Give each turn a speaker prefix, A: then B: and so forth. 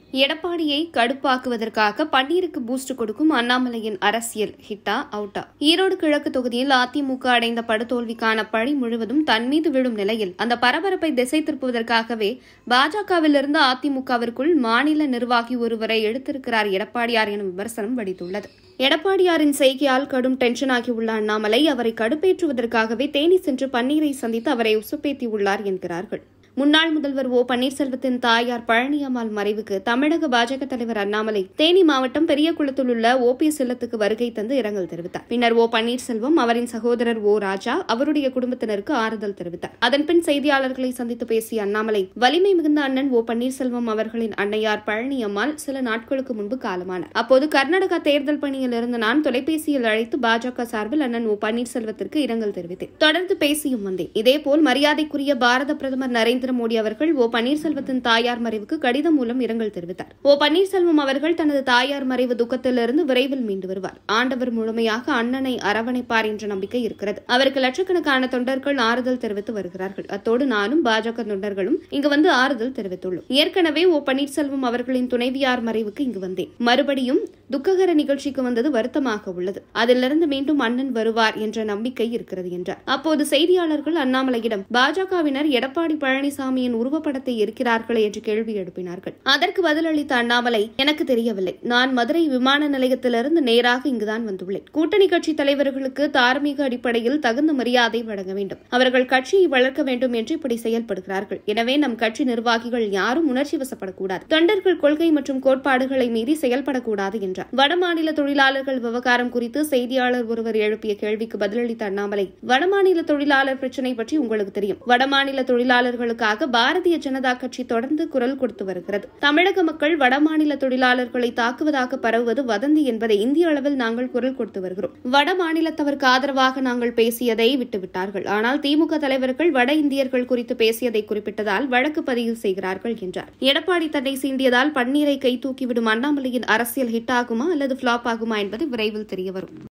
A: எடப்பாடியை கடுப்பாக்குவதற்காக பன்னீருக்கு பூஸ்ட் கொடுக்கும் அண்ணாமலையின் அரசியல் ஹிட்டா அவுட்டா ஈரோடு கிழக்கு தொகுதியில் அதிமுக அடைந்த படுதோல்விக்கான பழி முழுவதும் தன் மீது விழும் நிலையில் அந்த பரபரப்பை திசை திருப்புவதற்காகவே பாஜகவிலிருந்து அதிமுகவிற்குள் மாநில நிர்வாகி ஒருவரை எடுத்திருக்கிறார் எடப்பாடியார் எனும் விமர்சனம் வெடித்துள்ளது எடப்பாடியாரின் செய்கையால் கடும் டென்ஷன் ஆகியுள்ள அண்ணாமலை அவரை கடுப்பேற்றுவதற்காகவே தேனி சென்று பன்னீரை சந்தித்து அவரை உசுப்பேத்தியுள்ளார் என்கிறார்கள் முன்னாள் முதல்வர் ஓ பன்னீர்செல்வத்தின் தாயார் பழனியம்மாள் மறைவுக்கு தமிழக பாஜக தலைவர் அண்ணாமலை தேனி மாவட்டம் பெரியகுளத்தில் உள்ள ஓபிஎஸ் இல்லத்துக்கு வருகை தந்து இரங்கல் தெரிவித்தார் பின்னர் ஓ பன்னீர்செல்வம் அவரின் சகோதரர் ஓ ராஜா அவருடைய குடும்பத்தினருக்கு ஆறுதல் தெரிவித்தார் அதன்பின் செய்தியாளர்களை சந்தித்து பேசிய அண்ணாமலை வலிமை மிகுந்த அண்ணன் ஓ பன்னீர்செல்வம் அவர்களின் அன்னையார் பழனியம்மாள் சில நாட்களுக்கு முன்பு காலமானார் அப்போது கர்நாடகா தேர்தல் பணியில் இருந்த நான் தொலைபேசியில் அழைத்து பாஜக சார்பில் அண்ணன் ஓ பன்னீர்செல்வத்திற்கு இரங்கல் தெரிவித்தேன் தொடர்ந்து பேசியும் வந்தேன் இதேபோல் மரியாதைக்குரிய பாரத பிரதமர் நரேந்திர மோடி அவர்கள் ஓ பன்னீர்செல்வத்தின் தாயார் மறைவுக்கு கடிதம் மூலம் இரங்கல் தெரிவித்தார் ஓ பன்னீர்செல்வம் அவர்கள் தனது தாயார் மறைவு துக்கத்திலிருந்து விரைவில் மீண்டு வருவார் ஆண்டவர் முழுமையாக அண்ணனை அரவணைப்பார் என்ற நம்பிக்கை இருக்கிறது அவருக்கு லட்சக்கணக்கான தொண்டர்கள் ஆறுதல் தெரிவித்து வருகிறார்கள் அத்தோடு நானும் பாஜக தொண்டர்களும் இங்கு வந்து ஆறுதல் தெரிவித்துள்ளோம் ஏற்கனவே ஓ பன்னீர்செல்வம் அவர்களின் துணைவியார் மறைவுக்கு இங்கு வந்தேன் மறுபடியும் துக்ககர நிகழ்ச்சிக்கு வந்தது வருத்தமாக உள்ளது அதிலிருந்து மீண்டும் அண்ணன் வருவார் என்ற நம்பிக்கை இருக்கிறது என்றார் அப்போது செய்தியாளர்கள் அண்ணாமலையிடம் பாஜகவினர் எடப்பாடி பழனிசாமியின் உருவப்படத்தை இருக்கிறார்களே என்று கேள்வி எழுப்பினார்கள் அதற்கு பதிலளித்த அண்ணாமலை எனக்கு தெரியவில்லை நான் மதுரை விமான நிலையத்திலிருந்து நேராக இங்குதான் வந்துள்ளேன் கூட்டணி கட்சி தலைவர்களுக்கு தார்மீக அடிப்படையில் தகுந்த மரியாதை வழங்க வேண்டும் அவர்கள் கட்சியை வளர்க்க வேண்டும் என்று இப்படி செயல்படுகிறார்கள் எனவே நம் கட்சி நிர்வாகிகள் யாரும் உணர்ச்சி வசப்படக்கூடாது தொண்டர்கள் கொள்கை மற்றும் கோட்பாடுகளை மீறி செயல்படக்கூடாது என்றார் வடமாநில தொழிலாளர்கள் விவகாரம் குறித்து செய்தியாளர் ஒருவர் எழுப்பிய கேள்விக்கு பதிலளித்த அண்ணாமலை வடமாநில தொழிலாளர் பிரச்சினை பற்றி உங்களுக்கு தெரியும் வடமாநில தொழிலாளர்களுக்காக பாரதிய ஜனதா கட்சி தொடர்ந்து குரல் கொடுத்து வருகிறது தமிழக மக்கள் வடமாநில தொழிலாளர்களை தாக்குவதாக பரவுவது வதந்தி என்பதை இந்திய அளவில் நாங்கள் குரல் கொடுத்து வருகிறோம் வட மாநிலத்தவருக்கு ஆதரவாக நாங்கள் பேசியதை விட்டுவிட்டார்கள் ஆனால் திமுக தலைவர்கள் வட இந்தியர்கள் குறித்து பேசியதை குறிப்பிட்டதால் வழக்கு பதிவு செய்கிறார்கள் என்றார் எடப்பாடி தன்னை சீண்டியதால் பன்னீரை கை தூக்கிவிடும் அண்ணாமலையின் அரசியல் ஹிட் ஆகுமா அல்லது பிளாப் ஆகுமா என்பது விரைவில் தெரியவரும்